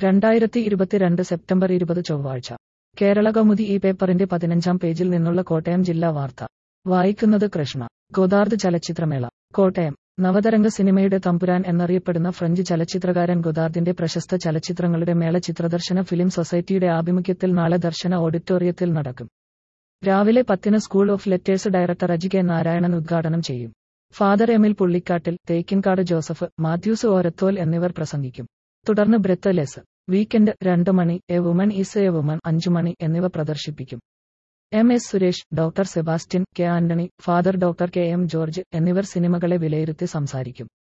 രണ്ടായിരത്തി ഇരുപത്തിരണ്ട് സെപ്റ്റംബർ ഇരുപത് ചൊവ്വാഴ്ച കേരള കൗമുദി ഈ പേപ്പറിന്റെ പതിനഞ്ചാം പേജിൽ നിന്നുള്ള കോട്ടയം ജില്ലാ വാർത്ത വായിക്കുന്നത് കൃഷ്ണ ഗോദാർദ് ചലച്ചിത്രമേള കോട്ടയം നവതരംഗ സിനിമയുടെ തമ്പുരാൻ എന്നറിയപ്പെടുന്ന ഫ്രഞ്ച് ചലച്ചിത്രകാരൻ ഗൊദാർദിന്റെ പ്രശസ്ത ചലച്ചിത്രങ്ങളുടെ മേള ചിത്രദർശന ഫിലിം സൊസൈറ്റിയുടെ ആഭിമുഖ്യത്തിൽ നാളെ ദർശന ഓഡിറ്റോറിയത്തിൽ നടക്കും രാവിലെ പത്തിന് school of letters director Aji K Narayanan ഉദ്ഘാടനം ചെയ്യും father Emil Pullikkattil Thekkinkad Joseph Mathews Orathol എന്നിവർ പ്രസംഗിക്കും തുടർന്ന് ബ്രെത്തലെസ് വീക്കെൻഡ് രണ്ട് മണി a woman is a woman അഞ്ചു മണി എന്നിവ പ്രദർശിപ്പിക്കും M S Suresh doctor Sebastian K Antony father doctor K M George എന്നിവർ സിനിമകളെ വിലയിരുത്തി സംസാരിക്കും